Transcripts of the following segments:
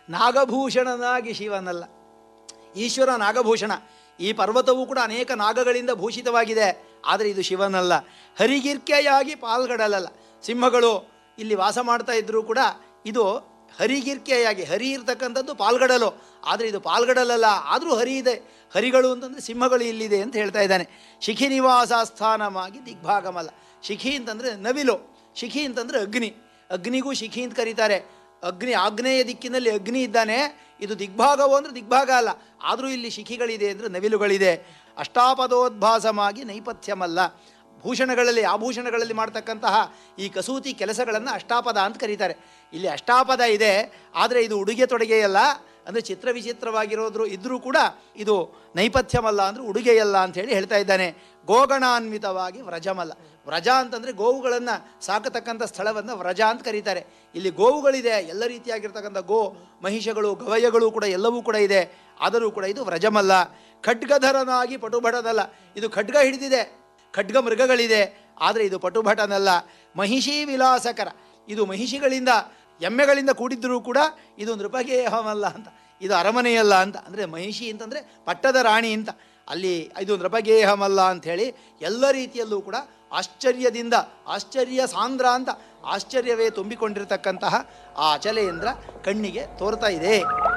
ನಾಗಭೂಷಣನಾಗಿ ಶಿವನಲ್ಲ ಈಶ್ವರ ನಾಗಭೂಷಣ ಈ ಪರ್ವತವೂ ಕೂಡ ಅನೇಕ ನಾಗಗಳಿಂದ ಭೂಷಿತವಾಗಿದೆ ಆದರೆ ಇದು ಶಿವನಲ್ಲ ಹರಿಗಿರ್ಕೆಯಾಗಿ ಪಾಲ್ಗಡಲಲ್ಲ ಸಿಂಹಗಳು ಇಲ್ಲಿ ವಾಸ ಮಾಡ್ತಾ ಇದ್ದರೂ ಕೂಡ ಇದು ಹರಿಗಿರ್ಕೆಯಾಗಿ ಹರಿ ಇರ್ತಕ್ಕಂಥದ್ದು ಪಾಲ್ಗಡಲು ಆದರೆ ಇದು ಪಾಲ್ಗಡಲಲ್ಲ ಆದರೂ ಹರಿ ಇದೆ ಹರಿಗಳು ಅಂತಂದರೆ ಸಿಂಹಗಳು ಇಲ್ಲಿದೆ ಅಂತ ಹೇಳ್ತಾ ಇದ್ದಾನೆ ಶಿಖಿ ನಿವಾಸ ಸ್ಥಾನವಾಗಿ ದಿಗ್ಭಾಗಮಲ್ಲ ಶಿಖಿ ಅಂತಂದರೆ ನವಿಲು ಶಿಖಿ ಅಂತಂದರೆ ಅಗ್ನಿ ಅಗ್ನಿಗೂ ಶಿಖಿ ಅಂತ ಕರೀತಾರೆ ಅಗ್ನಿ ಆಗ್ನೇಯ ದಿಕ್ಕಿನಲ್ಲಿ ಅಗ್ನಿ ಇದ್ದಾನೆ ಇದು ದಿಗ್ಭಾಗವೋ ಅಂದರೆ ದಿಗ್ಭಾಗ ಅಲ್ಲ ಆದರೂ ಇಲ್ಲಿ ಶಿಖಿಗಳಿದೆ ಅಂದರೆ ನವಿಲುಗಳಿದೆ ಅಷ್ಟಾಪದೋದ್ಭಾಸವಾಗಿ ನೈಪಥ್യമಲ್ಲ ಭೂಷಣಗಳಲ್ಲಿ ಆಭೂಷಣಗಳಲ್ಲಿ ಮಾಡ್ತಕ್ಕಂತಹ ಈ ಕಸೂತಿ ಕೆಲಸಗಳನ್ನು ಅಷ್ಟಾಪದ ಅಂತ ಕರೀತಾರೆ ಇಲ್ಲಿ ಅಷ್ಟಾಪದ ಇದೆ ಆದರೆ ಇದು ಉಡುಗೆ ತೊಡುಗೆಯಲ್ಲ ಅಂದರೆ ಚಿತ್ರ ವಿಚಿತ್ರವಾಗಿರೋದ್ರು ಇದ್ದರೂ ಕೂಡ ಇದು ನೈಪಥ್ಯವಲ್ಲ ಅಂದರೆ ಉಡುಗೆಯಲ್ಲ ಅಂತ ಹೇಳಿ ಹೇಳ್ತಾ ಇದ್ದಾನೆ ಗೋಗಣಾನ್ವಿತವಾಗಿ ವ್ರಜಮಲ್ಲ ವ್ರಜ ಅಂತಂದರೆ ಗೋವುಗಳನ್ನು ಸಾಕತಕ್ಕಂಥ ಸ್ಥಳವನ್ನು ವ್ರಜ ಅಂತ ಕರೀತಾರೆ ಇಲ್ಲಿ ಗೋವುಗಳಿದೆ ಎಲ್ಲ ರೀತಿಯಾಗಿರ್ತಕ್ಕಂಥ ಗೋ ಮಹಿಷಗಳು ಗವಯಗಳು ಕೂಡ ಎಲ್ಲವೂ ಕೂಡ ಇದೆ ಆದರೂ ಕೂಡ ಇದು ವ್ರಜಮಲ್ಲ ಖಡ್ಗಧರನಾಗಿ ಪಟುಭಟನಲ್ಲ ಇದು ಖಡ್ಗ ಹಿಡಿದಿದೆ ಖಡ್ಗ ಮೃಗಗಳಿದೆ ಆದರೆ ಇದು ಪಟುಭಟನಲ್ಲ ಮಹಿಷಿ ವಿಲಾಸಕರ ಇದು ಮಹಿಷಿಗಳಿಂದ ಎಮ್ಮೆಗಳಿಂದ ಕೂಡಿದ್ದರೂ ಕೂಡ ಇದು ನೃಪಗೇಹವಲ್ಲ ಅಂತ ಇದು ಅರಮನೆಯಲ್ಲ ಅಂತ ಅಂದರೆ ಮಹಿಷಿ ಅಂತಂದರೆ ಪಟ್ಟದ ರಾಣಿ ಅಂತ ಅಲ್ಲಿ ಇದು ನೃಪಗೇಹಮಲ್ಲ ಅಂಥೇಳಿ ಎಲ್ಲ ರೀತಿಯಲ್ಲೂ ಕೂಡ ಆಶ್ಚರ್ಯದಿಂದ ಆಶ್ಚರ್ಯ ಸಾಂದ್ರ ಅಂತ ಆಶ್ಚರ್ಯವೇ ತುಂಬಿಕೊಂಡಿರತಕ್ಕಂತಹ ಆ ಅಚಲೇಂದ್ರ ಕಣ್ಣಿಗೆ ತೋರ್ತಾ ಇದೆ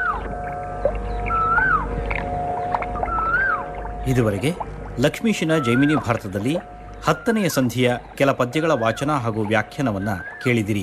ಇದುವರೆಗೆ ಲಕ್ಷ್ಮೀಶನ ಜೈಮಿನಿ ಭಾರತದಲ್ಲಿ ಹತ್ತನೆಯ ಸಂಧಿಯ ಕೆಲ ಪದ್ಯಗಳ ವಾಚನ ಹಾಗೂ ವ್ಯಾಖ್ಯಾನವನ್ನು ಕೇಳಿದಿರಿ